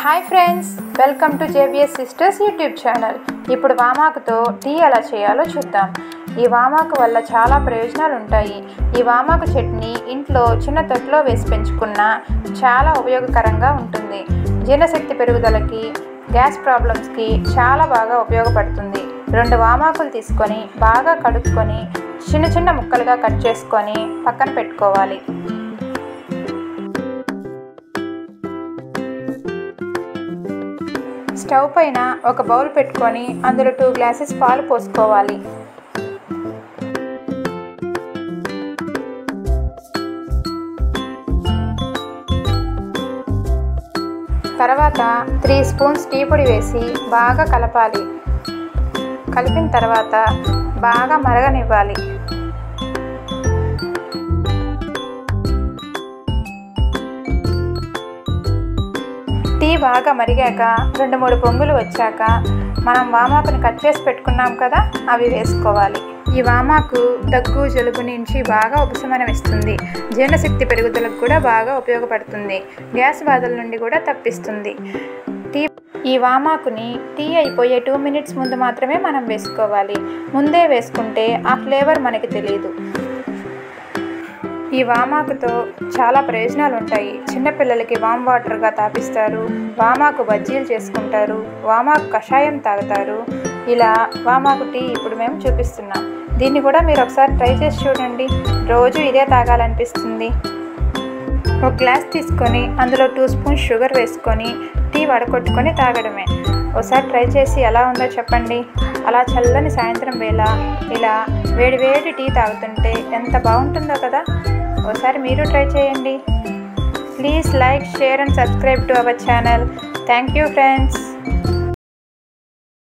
hi friends welcome to JBS sisters YouTube channel ఇప్పుడు వామాకుతో tea ఎలా చేయాలో చూద్దాం ఈ వామాకు వల్ల చాలా ప్రయోజనాలు ఉంటాయి ఈ వామాకు చట్నీ ఇంట్లో చిన్న తొట్టులో వేసి పెంచుకున్న చాలా ఉపయోగకరంగా ఉంటుంది జీర్ణశక్తి పెరుగుదలకి గ్యాస్ ప్రాబ్లమ్స్కి చాలా బాగా ఉపయోగపడుతుంది రెండు వామాకులు తీసుకొని బాగా కడుక్కొని చిన్న చిన్న ముక్కలుగా కట్ చేసుకొని పక్కన పెట్టుకోవాలి స్టవ్ పైన ఒక బౌల్ పెట్టుకొని అందులో టూ గ్లాసెస్ పాలు పోసుకోవాలి తర్వాత త్రీ స్పూన్స్ టీ పొడి వేసి బాగా కలపాలి కలిపిన తర్వాత బాగా మరగనివ్వాలి టీ బాగా మరిగాక రెండు మూడు పొంగులు వచ్చాక మనం వామాకుని కట్ చేసి పెట్టుకున్నాం కదా అవి వేసుకోవాలి ఈ వామాకు దగ్గు జలుబు నుంచి బాగా ఉపశమనం ఇస్తుంది జీర్ణశక్తి పెరుగుదలకు కూడా బాగా ఉపయోగపడుతుంది గ్యాస్ బాధల నుండి కూడా తప్పిస్తుంది టీ ఈ వామాకుని టీ అయిపోయే టూ మినిట్స్ ముందు మాత్రమే మనం వేసుకోవాలి ముందే వేసుకుంటే ఆ ఫ్లేవర్ మనకి తెలియదు ఈ వామాకుతో చాలా ప్రయోజనాలు ఉంటాయి చిన్నపిల్లలకి వామ్ వాటర్గా తాపిస్తారు వామాకు బజ్జీలు చేసుకుంటారు వామాకు కషాయం తాగుతారు ఇలా వామాకు టీ ఇప్పుడు మేము చూపిస్తున్నాం దీన్ని కూడా మీరు ఒకసారి ట్రై చేసి చూడండి రోజు ఇదే తాగాలనిపిస్తుంది ఒక గ్లాస్ తీసుకొని అందులో టూ స్పూన్ షుగర్ వేసుకొని టీ వడకొట్టుకొని తాగడమే ఒకసారి ట్రై చేసి ఎలా ఉందో చెప్పండి అలా చల్లని సాయంత్రం వేళ ఇలా వేడి వేడి టీ తాగుతుంటే ఎంత బాగుంటుందో కదా ఒకసారి మీరు ట్రై చేయండి please like share and subscribe to our channel thank you friends